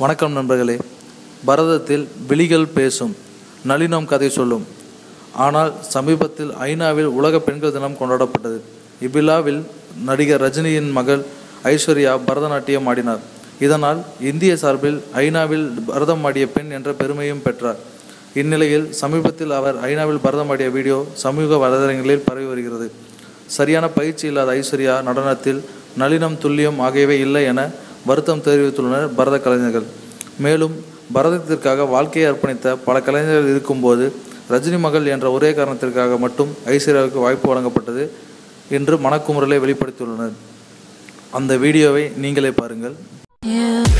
வணக்கம் நண்பர்களே பரதத்தில் விழிகள் பேசும் நளினம் கதை சொல்லும் ஆனால் சமீபத்தில் ஐநாவில் உலக பெண்கள் தினம் கொண்டாடப்பட்டது இவ்விழாவில் நடிகர் ரஜினியின் மகள் ஐஸ்வர்யா பரதநாட்டியம் ஆடினார் இதனால் இந்திய சார்பில் ஐநாவில் பரதம் ஆடிய பெண் என்ற பெருமையும் பெற்றார் இந்நிலையில் சமீபத்தில் அவர் ஐநாவில் பரதம் ஆடிய வீடியோ சமூக வலைதளங்களில் பரவி வருகிறது சரியான பயிற்சி இல்லாத ஐஸ்வர்யா நடனத்தில் நளினம் துல்லியம் ஆகியவை இல்லை என வருத்தம் தெரிவித்துள்ளனர் பரத கலைஞர்கள் மேலும் பரதத்திற்காக வாழ்க்கையை அர்ப்பணித்த பல கலைஞர்கள் இருக்கும்போது ரஜினி மகள் என்ற ஒரே காரணத்திற்காக மட்டும் ஐஸ்வர்யாவுக்கு வாய்ப்பு வழங்கப்பட்டது என்று மனக்குமுறலை வெளிப்படுத்தியுள்ளனர் அந்த வீடியோவை நீங்களே பாருங்கள் You